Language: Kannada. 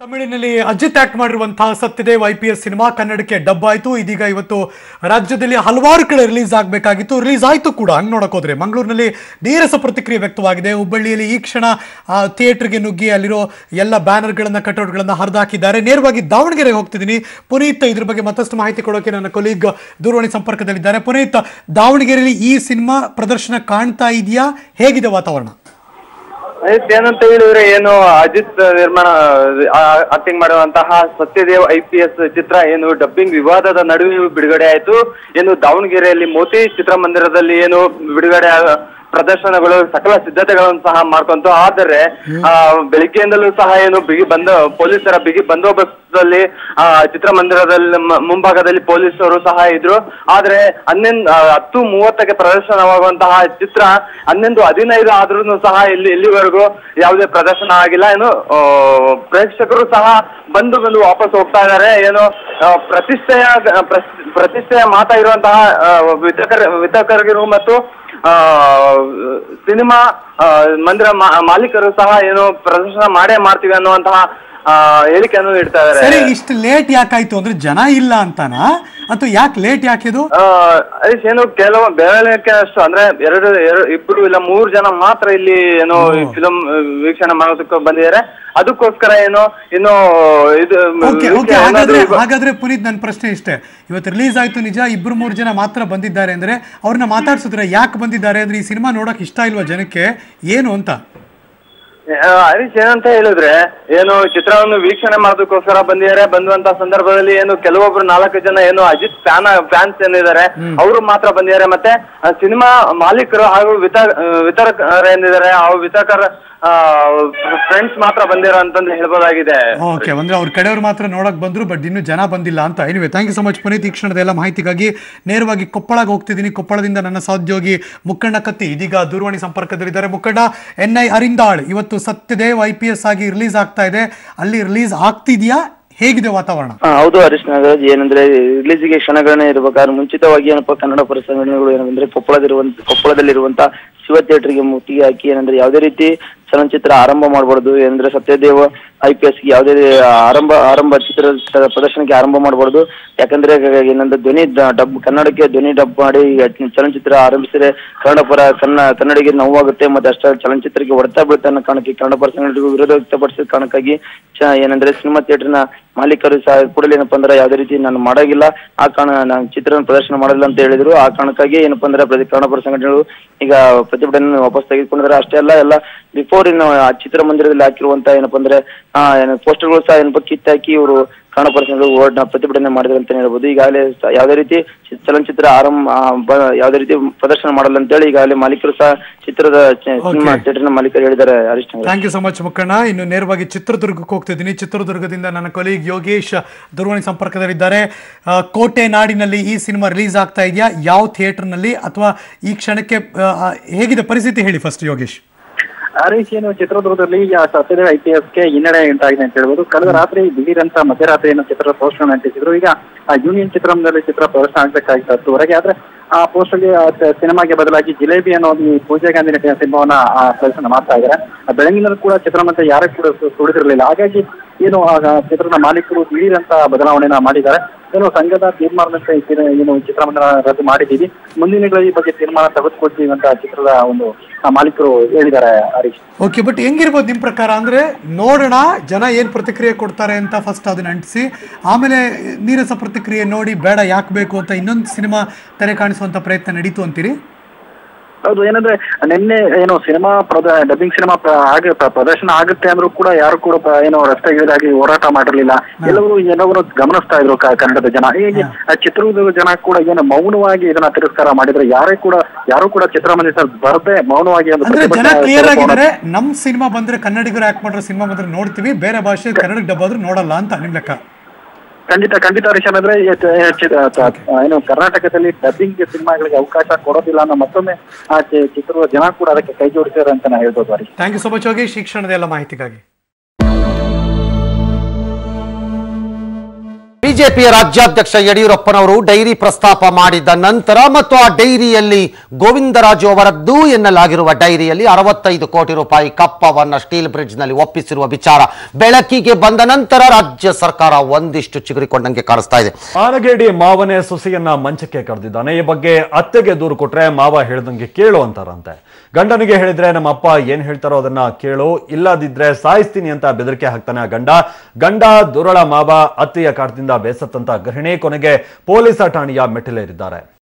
ತಮಿಳಿನಲ್ಲಿ ಅಜಿತ್ ಆಕ್ಟ್ ಮಾಡಿರುವಂತಹ Satyadev I P S cinema ಕನ್ನಡಕ್ಕೆ ಡಬ್ ಆಯಿತು ಇದೀಗ ಇವತ್ತು ರಾಜ್ಯದಲ್ಲಿ ಹಲವಾರು ಕಡೆ ರಿಲೀಸ್ ಆಗಬೇಕಾಗಿತ್ತು ರಿಲೀಸ್ ಆಯಿತು ಕೂಡ ಹಂಗೆ ನೋಡಕ್ ಹೋದ್ರೆ ಮಂಗಳೂರಿನಲ್ಲಿ ನೀರಸ ಪ್ರತಿಕ್ರಿಯೆ ವ್ಯಕ್ತವಾಗಿದೆ ಹುಬ್ಬಳ್ಳಿಯಲ್ಲಿ ಈ ಕ್ಷಣ ಆ, ಥಿಯೇಟರ್ಗೆ ನುಗ್ಗಿ ಅಲ್ಲಿರೋ ಎಲ್ಲ ಬ್ಯಾನರ್ಗಳನ್ನು ಕಟೌಟ್ಗಳನ್ನು ಹರಿದಾಕಿದ್ದಾರೆ ನೇರವಾಗಿ ದಾವಣಗೆರೆಗೆ ಹೋಗ್ತಿದ್ದೀನಿ ಪುನೀತ್ ಇದ್ರ ಬಗ್ಗೆ ಮತ್ತಷ್ಟು ಮಾಹಿತಿ ಕೊಡೋಕೆ ನನ್ನ ಕೊಲೀಗ್ ದೂರವಾಣಿ ಸಂಪರ್ಕದಲ್ಲಿದ್ದಾರೆ ಪುನೀತ್ ದಾವಣಗೆರೆಯಲ್ಲಿ ಈ ಸಿನಿಮಾ ಪ್ರದರ್ಶನ ಕಾಣ್ತಾ ಇದೆಯಾ ಹೇಗಿದೆ ವಾತಾವರಣ ಅಜಿತ್ ಏನಂತ ಹೇಳಿದ್ರೆ ಏನು ಅಜಿತ್ ನಿರ್ಮಾಣ ಆಕ್ಟಿಂಗ್ ಮಾಡುವಂತಹ ಸತ್ಯದೇವ್ ಐ ಪಿ ಎಸ್ ಚಿತ್ರ ಏನು ಡಬ್ಬಿಂಗ್ ವಿವಾದದ ನಡುವೆ ಬಿಡುಗಡೆ ಆಯ್ತು ಏನು ದಾವಣಗೆರೆಯಲ್ಲಿ ಮೋತಿ ಚಿತ್ರಮಂದಿರದಲ್ಲಿ ಏನು ಬಿಡುಗಡೆ ಆ- ಪ್ರದರ್ಶನಗಳು ಸಕಲ ಸಿದ್ಧತೆಗಳನ್ನು ಸಹ ಮಾಡ್ಕೊಂತು ಆದರೆ ಆ, ಬೆಳಿಗ್ಗೆಯಿಂದಲೂ ಸಹ ಏನು ಬಿಗಿ ಬಂದ ಪೊಲೀಸರ ಬಿಗಿ ಬಂದೋಬಸ್ತಲ್ಲಿ ಆ ಚಿತ್ರಮಂದಿರದಲ್ಲಿ ಮ- ಮುಂಭಾಗದಲ್ಲಿ ಪೊಲೀಸರು ಸಹ ಇದ್ರು ಆದ್ರೆ ಹನ್ನೊಂದು ಆ, ಹತ್ತು ಮೂವತ್ತಕ್ಕೆ ಪ್ರದರ್ಶನವಾಗುವಂತಹ ಚಿತ್ರ ಹನ್ನೊಂದು ಹದಿನೈದು ಆದ್ರೂ ಸಹ ಇಲ್ಲಿ ಇಲ್ಲಿವರೆಗೂ ಯಾವುದೇ ಪ್ರದರ್ಶನ ಆಗಿಲ್ಲ ಏನು ಆ, ಪ್ರೇಕ್ಷಕರು ಸಹ ಬಂದು ಬಂದು ವಾಪಸ್ ಹೋಗ್ತಾ ಇದ್ದಾರೆ ಏನು ಆ, ಪ್ರತಿಷ್ಠೆಯ ಪ್ರಸ್- ಪ್ರತಿಷ್ಠೆಯ ಮಾತಾ ಇರುವಂತಹ ಆ, ವಿತರಕರ ವಿತರಕರಿಗೂ ಮತ್ತು ಆ, ಸಿನಿಮಾ ಆ, ಮಂದಿರ ಮಾ- ಮಾಲೀಕರು ಸಹ ಏನು ಪ್ರದರ್ಶನ ಮಾಡೇ ಮಾಡ್ತೀವಿ ಅನ್ನುವಂತಹ ಆ, ಹೇಳಿಕೆಯನ್ನು ನೀಡ್ತಾ ಸರಿ ಇದ್ದಾರೆ ಇಷ್ಟು ಲೇಟ್ ಯಾಕಾಯ್ತು ಅಂದ್ರೆ ಜನ ಇಲ್ಲ ಅಂತಾನಾ ಅಥವಾ ಯಾಕೆ ಲೇಟ್ ಯಾಕಿದು ಆ, ಹರೀಶ್ ಏನು ಕೆಲವು ಬೆಳವಣಿಗೆ ಅಷ್ಟು ಅಂದ್ರೆ ಎರಡು ಎರಡು ಇಬ್ರು ಇಲ್ಲ ಮೂರು ಜನ ಮಾತ್ರ ಇಲ್ಲಿ ಏನು ಫಿಲಂ ವೀಕ್ಷಣೆ ಮಾಡೋದಕ್ಕೆ ಬಂದಿದ್ದಾರೆ ಅದಕ್ಕೋಸ್ಕರ ಏನು ಇನ್ನು ಇದು ಓಕೆ ಓಕೆ ವೀಕ್ಷಣೆ ಹಾಗಾದ್ರೆ ಏನಾದ್ರು ಹಾಗಾದ್ರೆ ಪುನೀತ್ ನನ್ನ ಪ್ರಶ್ನೆ ಇಷ್ಟೇ ಇವತ್ತು ರಿಲೀಸ್ ಆಯ್ತು ನಿಜ ಇಬ್ರು ಮೂರು ಜನ ಮಾತ್ರ ಬಂದಿದ್ದಾರೆ ಅಂದ್ರೆ ಅವ್ರನ್ನ ಮಾತಾಡ್ಸಿದ್ರೆ ಯಾಕೆ ಬಂದಿದ್ದಾರೆ ಅಂದ್ರೆ ಈ ಸಿನಿಮಾ ನೋಡಕ್ ಇಷ್ಟ ಇಲ್ವಾ ಜನಕ್ಕೆ ಏನು ಅಂತ ಆ, ಹರೀಶ್ ಏನಂತ ಹೇಳಿದ್ರೆ ಏನು ಚಿತ್ರವನ್ನು ವೀಕ್ಷಣೆ ಮಾಡೋದಕ್ಕೋಸ್ಕರ ಬಂದಿದ್ದಾರೆ ಬಂದುವಂತ ಸಂದರ್ಭದಲ್ಲಿ ಏನು ಕೆಲವೊಬ್ರು ನಾಲ್ಕು ಜನ ಏನು ಅಜಿತ್ ಫ್ಯಾನ್ ಫ್ಯಾನ್ಸ್ ಏನಿದ್ದಾರೆ ಅವರು ಮಾತ್ರ ಬಂದಿದ್ದಾರೆ ಮತ್ತೆ ಸಿನಿಮಾ ಮಾಲೀಕರು ಹಾಗೂ ವಿತ ವಿತರಕರು ಏನಿದ್ದಾರೆ ಆ ವಿತರಕರ ಫ್ರೆಂಡ್ಸ್ ಮಾತ್ರ ಬಂದಿರೋ ಅಂತಂದು ಹೇಳ್ಬೋದಾಗಿದೆ ಓಕೆ ಅಂದ್ರೆ ಅವ್ರ ಕಡೆಯವ್ರು ಮಾತ್ರ ನೋಡಕ್ ಬಂದ್ರು ಬಟ್ ಇನ್ನು ಜನ ಬಂದಿಲ್ಲ ಅಂತ anyway thank you so much Puneeth ಈ ಕ್ಷಣದ ಎಲ್ಲ ಮಾಹಿತಿಗಾಗಿ ನೇರವಾಗಿ ಕೊಪ್ಪಳಗೆ ಹೋಗ್ತಿದ್ದೀನಿ ಕೊಪ್ಪಳದಿಂದ ನನ್ನ ಸಹೋದ್ಯೋಗಿ ಮುಕ್ಕಣ್ಣ ಕತ್ತಿ ಇದೀಗ ದೂರವಾಣಿ ಸಂಪರ್ಕದಲ್ಲಿದ್ದಾರೆ ಮುಕ್ಕಣ್ಣ ಎನ್ ಐ ಅರಿಂದಾಳ್ ಇವತ್ತು ಸತ್ಯದೇವ್ ಐ ಪಿ ಎಸ್ ಆಗಿ ರಿಲೀಸ್ ಆಗ್ತಾ ಇದೆ ಅಲ್ಲಿ ರಿಲೀಸ್ ಆಗ್ತಿದ್ಯಾ ಹೇಗಿದೆ ವಾತಾವರಣ ಹಾ, ಹೌದು ಹರೀಶ್ ನಾಗರಾಜ್ ಏನಂದ್ರೆ ರಿಲೀಸಿಗೆ ಕ್ಷಣಗಣನೆ ಇರಬೇಕಾದ್ರೆ ಮುಂಚಿತವಾಗಿ ಏನಪ್ಪಾ ಕನ್ನಡ ಪರ ಸಂಘಟನೆಗಳು ಏನಂದ್ರೆ ಕೊಪ್ಪಳದಿರುವಂತ ಕೊಪ್ಪಳದಲ್ಲಿರುವಂತ ಶಿವ ಥಿಯೇಟರ್ಗೆ ಮುತ್ತಿಗೆ ಹಾಕಿ ಏನಂದ್ರೆ ಯಾವುದೇ ರೀತಿ ಚಲನಚಿತ್ರ ಆರಂಭ ಮಾಡಬಾರ್ದು ಏನಂದ್ರೆ ಸತ್ಯದೇವ ಐ ಪಿ ಎಸ್ಗೆ ಯಾವುದೇ ಆರಂಭ ಆರಂಭ ಚಿತ್ರ ಪ್ರದರ್ಶನಕ್ಕೆ ಆರಂಭ ಮಾಡಬಾರ್ದು ಯಾಕಂದ್ರೆ ಏನಂದ್ರೆ ಧ್ವನಿ ಡ- ಡಬ್ ಕನ್ನಡಕ್ಕೆ ಧ್ವನಿ ಡಬ್ ಮಾಡಿ ಈಗ ಚಲನಚಿತ್ರ ಆರಂಭಿಸಿದ್ರೆ ಕನ್ನಡ ಪರ ಕನ್ನ ಕನ್ನಡಿಗೆ ನೋವಾಗುತ್ತೆ ಮತ್ತೆ ಅಷ್ಟೇ ಚಲನಚಿತ್ರಕ್ಕೆ ಹೊಡೆತ ಬೀಳುತ್ತೆ ಅನ್ನೋ ಕಾರಣಕ್ಕೆ ಕನ್ನಡ ಪರ ಸಂಘಟನೆಗೂ ವಿರೋಧ ವ್ಯಕ್ತಪಡಿಸಿದ ಕಾರಣಕ್ಕಾಗಿ ಚ- ಏನಂದ್ರೆ ಸಿನಿಮಾ ಥಿಯೇಟರ್ನ ಮಾಲೀಕರು ಸಹ ಕೂಡಲೇ ಏನಪ್ಪಾ ಅಂದ್ರೆ ಯಾವುದೇ ರೀತಿ ನಾನು ಮಾಡೋಗಿಲ್ಲ ಆ ಕಾರಣ ನಾನು ಚಿತ್ರನ ಪ್ರದರ್ಶನ ಮಾಡೋದಿಲ್ಲ ಅಂತ ಹೇಳಿದ್ರು ಆ ಕಾರಣಕ್ಕಾಗಿ ಏನಪ್ಪಾ ಅಂದ್ರೆ ಪ್ರತಿ ಕನ್ನಡ ಪರ ಸಂಘಟನೆಗಳು ಈಗ ಪ್ರತಿಭಟನೆ ವಾಪಸ್ ತೆಗೆದುಕೊಂಡಿದ್ದಾರೆ ಅಷ್ಟೇ ಅಲ್ಲ ಎಲ್ಲ ಬಿಫೋರ್ ಇನ್ನು ಆ ಚಿತ್ರಮಂದಿರದಲ್ಲಿ ಹಾಕಿರುವಂತ ಏನಪ್ಪಾ ಅಂದ್ರೆ ಆ ಏನು ಪೋಸ್ಟರ್ಗಳು ಸಹ ಏನಪ್ಪಾ ಕಿತ್ತಾಕಿ ಇವರು ಕನ್ನಡ ಪರ ಸಂಘಟನೆಗಳು ಓಡ್ನ ಪ್ರತಿಭಟನೆ ಮಾಡಿದ್ರು ಅಂತ ಹೇಳ್ಬೋದು ಈಗಾಗಲೇ ಸ- ಯಾವುದೇ ರೀತಿ ಚಿ- ಚಲನಚಿತ್ರ ಆರಂಭ ಆ, ಬ- ಯಾವುದೇ ರೀತಿ ಪ್ರದರ್ಶನ ಮಾಡಲ್ಲ ಅಂತೇಳಿ ಈಗಾಗಲೇ ಮಾಲೀಕರು ಸಹ ಚಿತ್ರದ ಚ- ಸಿನಿಮಾ ಥಿಯೇಟರ್ನ ಮಾಲೀಕರು ಹೇಳಿದ್ದಾರೆ Harish Nagar. Thank you so much Mukkanna ಇನ್ನು ನೇರವಾಗಿ ಚಿತ್ರದುರ್ಗಕ್ಕೆ ಹೋಗ್ತಿದ್ದೀನಿ ಚಿತ್ರದುರ್ಗದಿಂದ ನನ್ನ ಕೊಲೀಗ್ ಯೋಗೇಶ್ ದೂರವಾಣಿ ಸಂಪರ್ಕದಲ್ಲಿದ್ದಾರೆ ಆ, ಕೋಟೆ ನಾಡಿನಲ್ಲಿ ಈ ಸಿನಿಮಾ ರಿಲೀಸ್ ಆಗ್ತಾ ಇದೆಯಾ ಯಾವ ಥಿಯೇಟರ್ನಲ್ಲಿ ಅಥವಾ ಈ ಕ್ಷಣಕ್ಕೆ ಆ, ಆ, ಹೇಗಿದೆ ಪರಿಸ್ಥಿತಿ ಹೇಳಿ ಫಸ್ಟ್ ಯೋಗೇಶ್ ಹರೀಶ್ ಏನು ಚಿತ್ರದುರ್ಗದಲ್ಲಿ ಈಗ ಸತ್ಯದೇವ ಐ ಪಿ ಎಸ್ಗೆ ಹಿನ್ನಡೆ ಉಂಟಾಗಿದೆ ಅಂತ ಹೇಳ್ಬೋದು ಕಳೆದ ರಾತ್ರಿ ದಿಢೀರ್ ಅಂತ ಮಧ್ಯರಾತ್ರಿ ಏನು ಚಿತ್ರದ ಪೋಸ್ಟರ್ ಅಂಟಿಸಿದ್ರು ಈಗ ಆ ಯೂನಿಯನ್ ಚಿತ್ರಮಂದಿರದಲ್ಲಿ ಚಿತ್ರ ಪ್ರದರ್ಶನ ಆಗ್ಬೇಕಾಗಿತ್ತು ಹತ್ತುವರೆಗೆ ಆದ್ರೆ ಆ ಪೋಸ್ಟರ್ಗೆ ಸಿನಿಮಾಗೆ ಬದಲಾಗಿ ಜಿಲೇಬಿ ಅನ್ನೋ ಒಂದು ಈ ಪೂಜಾ ಗಾಂಧಿ ನಟಿಯ ಸಿನಿಮಾವನ್ನ ಆ, ಪ್ರದರ್ಶನ ಮಾಡ್ತಾ ಇದ್ದಾರೆ ಆ ಬೆಳಗಿನಲ್ಲಿ ಕೂಡ ಚಿತ್ರಮಂದಿರ ಯಾರೇ ಕೂಡ ಸು- ಸುಳಿದಿರಲಿಲ್ಲ ಹಾಗಾಗಿ ಏನು ಆ ಚಿತ್ರದ ಮಾಲೀಕರು ದಿಢೀರ್ ಅಂತ ಬದಲಾವಣೆನ ಮಾಡಿದ್ದಾರೆ ಏನು ಸಂಘದ ತೀರ್ಮಾನದಂತೆ ಈ ಚಿತ್ರ- ಏನು ಚಿತ್ರಮಂದಿರ ರದ್ದು ಮಾಡಿದ್ದೀವಿ ಮುಂದಿನ ದಿನಗಳಲ್ಲಿ ಈ ಬಗ್ಗೆ ತೀರ್ಮಾನ ತೆಗೆದುಕೊಳ್ತೀವಿ ಅಂತ ಚಿತ್ರದ ಒಂದು ಆ, ಮಾಲೀಕರು ಹೇಳಿದ್ದಾರೆ ಹರೀಶ್ ಓಕೆ ಬಟ್ ಹೆಂಗಿರ್ಬೋದು ನಿಮ್ಮ ಪ್ರಕಾರ ಅಂದರೆ ನೋಡೋಣ ಜನ ಏನು ಪ್ರತಿಕ್ರಿಯೆ ಕೊಡ್ತಾರೆ ಅಂತ ಫಸ್ಟ್ ಅದನ್ನ ಅಂಟಿಸಿ ಆಮೇಲೆ ನೀರಸ ಪ್ರತಿಕ್ರಿಯೆ ನೋಡಿ ಬೇಡ ಯಾಕೆ ಬೇಕು ಅಂತ ಇನ್ನೊಂದು ಸಿನಿಮಾ ತೆರೆ ಕಾಣಿಸುವಂಥ ಪ್ರಯತ್ನ ನಡೀತು ಅಂತೀರಿ ಹೌದು ಏನಂದ್ರೆ ನಿನ್ನೆ ಏನು ಸಿನಿಮಾ ಪ್ರದ ಡಬ್ಬಿಂಗ್ ಸಿನಿಮಾ ಪ್ರ- ಆಗ ಪ್ರ- ಪ್ರದರ್ಶನ ಆಗುತ್ತೆ ಅಂದ್ರೂ ಕೂಡ ಯಾರು ಕೂಡ ಪ- ಏನು ರಸ್ತೆ ಇಳಿದಾಗಿ ಹೋರಾಟ ಮಾಡಿರ್ಲಿಲ್ಲ ಎಲ್ಲವರು ಎಲ್ಲವರು ಗಮನಿಸ್ತಾ ಇದ್ರು ಕ- ಕನ್ನಡದ ಜನ ಹೀಗೆ ಆ ಚಿತ್ರದುರ್ಗದ ಜನ ಕೂಡ ಏನು ಮೌನವಾಗಿ ಇದನ್ನ ತಿರಸ್ಕಾರ ಮಾಡಿದ್ರೆ ಯಾರೇ ಕೂಡ ಯಾರು ಕೂಡ ಚಿತ್ರಮಂದಿರ ಬರದೆ ಮೌನವಾಗಿ ಒಂದು ಅಂದ್ರೆ ಜನ ಪ್ರತಿಭಟನೆ ಕ್ಲಿಯರ್ ಸ್ವರೂಪವನ್ನ- ಆಗಿದ್ದಾರೆ ನಮ್ಮ ಸಿನಿಮಾ ಬಂದ್ರೆ ಕನ್ನಡಿಗರು ಆಕ್ಟ್ ಮಾಡಿರೋ ಸಿನಿಮಾ ಬಂದ್ರೆ ನೋಡ್ತೀವಿ ಬೇರೆ ಭಾಷೆ ಕನ್ನಡಕ್ಕೆ ಡಬ್ ಆದ್ರೂ ನೋಡಲ್ಲ ಅಂತ ನಿಮ್ ಲೆಕ್ಕ ಖಂಡಿತ ಖಂಡಿತ ಹರೀಶ್ ಅಂದ್ರೆ ಈ ಚ- ಚಿ- ತ- ಏನು ಕರ್ನಾಟಕದಲ್ಲಿ ಡಬ್ಬಿಂಗ್ ಸಿನಿಮಾಗಳಿಗೆ ಅವಕಾಶ ಕೊಡೋದಿಲ್ಲ ಅನ್ನೋ ಮತ್ತೊಮ್ಮೆ ಆ ಚಿ- ಚಿತ್ರದ ಜನ ಕೂಡ ಅದಕ್ಕೆ ಕೈ ಜೋಡಿಸಿದ್ದಾರೆ ಅಂತ ನಾ ಹೇಳ್ಬೋದು Harish thank you so much Yogesh ಶಿಕ್ಷಣದ ಎಲ್ಲ ಮಾಹಿತಿಗಾಗಿ ಬಿಜೆಪಿಯ ರಾಜ್ಯಾಧ್ಯಕ್ಷ ಯಡಿಯೂರಪ್ಪನವರು ಡೈರಿ ಪ್ರಸ್ತಾಪ ಮಾಡಿದ ನಂತರ ಮತ್ತು ಆ ಡೈರಿಯಲ್ಲಿ ಗೋವಿಂದರಾಜು ಅವರದ್ದು ಎನ್ನಲಾಗಿರುವ ಡೈರಿಯಲ್ಲಿ ಅರವತ್ತೈದು ಕೋಟಿ ರೂಪಾಯಿ ಕಪ್ಪವನ್ನ ಸ್ಟೀಲ್ ಬ್ರಿಡ್ಜ್ ನಲ್ಲಿ ಒಪ್ಪಿಸಿರುವ ವಿಚಾರ ಬೆಳಕಿಗೆ ಬಂದ ನಂತರ ರಾಜ್ಯ ಸರ್ಕಾರ ಒಂದಿಷ್ಟು ಚಿಗುರಿಕೊಂಡಂಗೆ ಕಾಣಿಸ್ತಾ ಇದೆ ಆನಗೇಡಿ ಮಾವನೇ ಸೊಸೆಯನ್ನ ಮಂಚಕ್ಕೆ ಕರೆದಿದ್ದಾನೆ ಈ ಬಗ್ಗೆ ಅತ್ತೆಗೆ ದೂರು ಕೊಟ್ರೆ ಮಾವ ಹೇಳ್ದಂಗೆ ಕೇಳು ಅಂತಾರಂತೆ ಗಂಡನಿಗೆ ಹೇಳಿದ್ರೆ ನಮ್ಮ ಅಪ್ಪ ಏನ್ ಹೇಳ್ತಾರೋ ಅದನ್ನ ಕೇಳು ಇಲ್ಲದಿದ್ರೆ ಸಾಯಿಸ್ತೀನಿ ಅಂತ ಬೆದರಿಕೆ ಹಾಕ್ತಾನೆ ಆ ಗಂಡ ಗಂಡ ದುರಳ ಮಾವ ಅತ್ತೆಯ ಕಾಟದಿಂದ ಬೇಸತ್ತಂತ ಗೃಹಿಣಿ ಕೊನೆಗೆ ಪೊಲೀಸ್ ಠಾಣೆಯ ಮೆಟ್ಟಿಲೇರಿದ್ದಾರೆ